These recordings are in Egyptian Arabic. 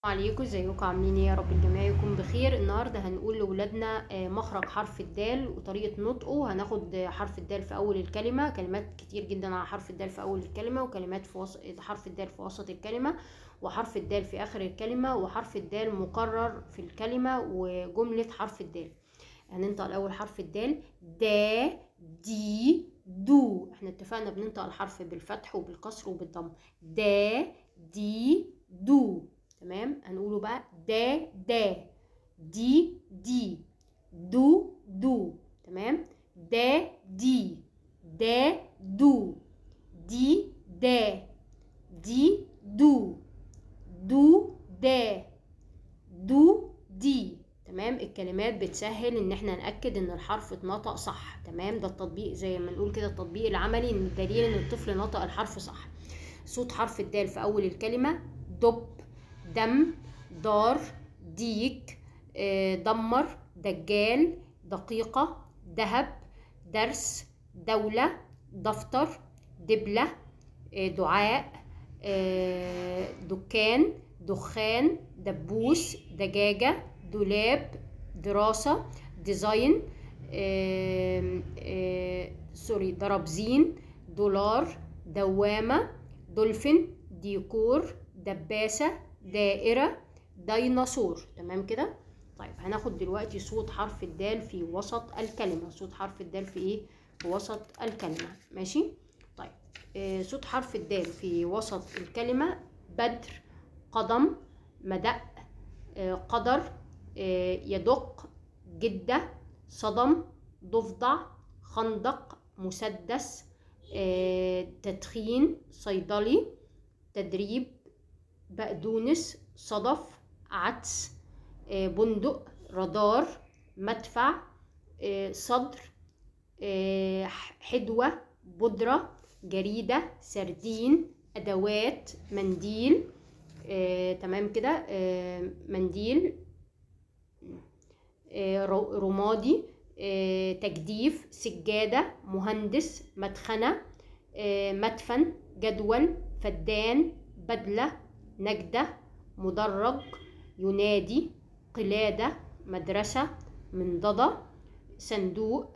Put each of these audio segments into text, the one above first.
عليكم ازيكم عاملين ايه يا رب الجميع يكون بخير النهارده هنقول لاولادنا آه، مخرج حرف الدال وطريقه نطقه هناخد آه، حرف الدال في اول الكلمه كلمات كتير جدا على حرف الدال في اول الكلمه وكلمات في وسط حرف الدال في وسط الكلمه وحرف الدال في اخر الكلمه وحرف الدال مكرر في الكلمه وجمله حرف الدال هننطق الاول حرف الدال دا دي دو احنا اتفقنا بننطق الحرف بالفتح وبالكسر وبالضم دا دي دو تمام هنقوله بقى دا دا دي دي دو دو تمام دا دي دا دو دي دا دي دو دو دا دو دي تمام الكلمات بتسهل ان احنا ناكد ان الحرف اتنطق صح تمام ده التطبيق زي ما نقول كده التطبيق العملي ان الدليل ان الطفل نطق الحرف صح صوت حرف الدال في اول الكلمه دب دم دار ديك آه، دمر دجال دقيقة دهب درس دولة دفتر دبلة آه، دعاء آه، دكان دخان دبوس دجاجة دولاب دراسة ديزاين آم، آه، سوري درابزين دولار دوامة دولفين ديكور دباسة دائرة ديناصور تمام كده طيب هناخد دلوقتي صوت حرف الدال في وسط الكلمة صوت حرف الدال في ايه في وسط الكلمة ماشي طيب آه صوت حرف الدال في وسط الكلمة بدر قدم مدق آه قدر آه يدق جدة صدم ضفدع خندق مسدس آه تدخين صيدلي تدريب بقدونس صدف عدس آه، بندق رادار مدفع آه، صدر آه، حدوة بودرة جريدة سردين أدوات منديل آه، تمام كده آه، منديل آه، رو- رمادي آه، تجديف سجادة مهندس مدخنة آه، مدفن جدول فدان بدلة نجدة مدرج ينادي قلادة مدرسة منضدة صندوق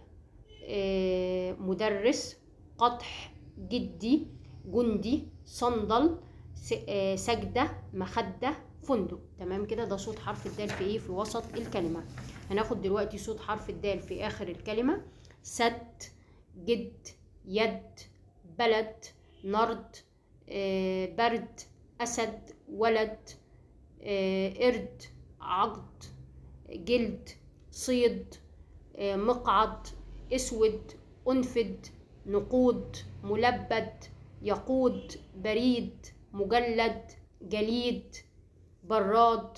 آه، مدرس قطح جدي جندي صندل س- آه، سجدة مخدة فندق تمام كده ده صوت حرف الدال في ايه في وسط الكلمة هناخد دلوقتي صوت حرف الدال في اخر الكلمة سد جد يد بلد نرد آه، برد أسد ولد آه، قرد عقد جلد صيد آه، مقعد اسود انفد نقود ملبد يقود بريد مجلد جليد براد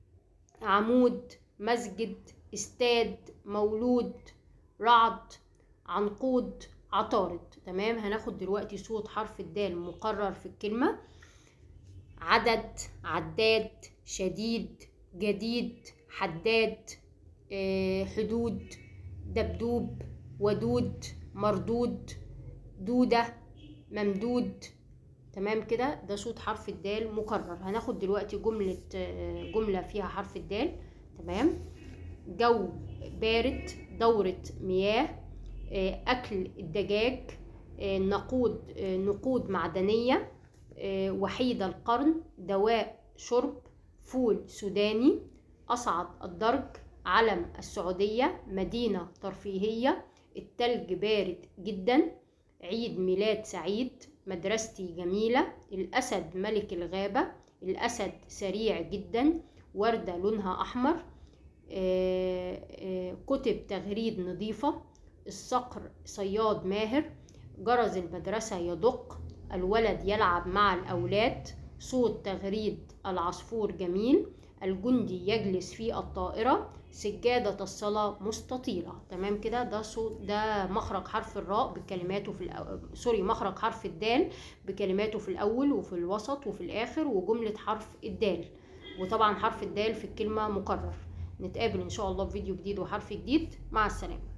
عمود مسجد استاد مولود رعد عنقود عطارد تمام هناخد دلوقتي صوت حرف الدال مقرر في الكلمة عدد عداد شديد جديد حداد آه، حدود دبدوب ودود مردود دودة ممدود تمام كده ده صوت حرف الدال مكرر هناخد دلوقتي جملة آه، جملة فيها حرف الدال تمام جو بارد دورة مياه آه، أكل الدجاج آه، نقود آه، نقود معدنية آه، وحيد القرن دواء شرب فول سوداني أصعد الدرج علم السعودية مدينة ترفيهية التلج بارد جدا عيد ميلاد سعيد مدرستي جميلة الأسد ملك الغابة الأسد سريع جدا وردة لونها أحمر آه، آه، كتب تغريد نظيفة الصقر صياد ماهر جرس المدرسة يدق الولد يلعب مع الأولاد صوت تغريد العصفور جميل الجندي يجلس في الطائرة سجادة الصلاة مستطيلة تمام كده ده صوت ده مخرج حرف الراء بكلماته في الأو... سوري مخرج حرف الدال بكلماته في الأول وفي الوسط وفي الآخر وجملة حرف الدال وطبعا حرف الدال في الكلمة مكرر نتقابل إن شاء الله في فيديو جديد وحرف جديد مع السلامة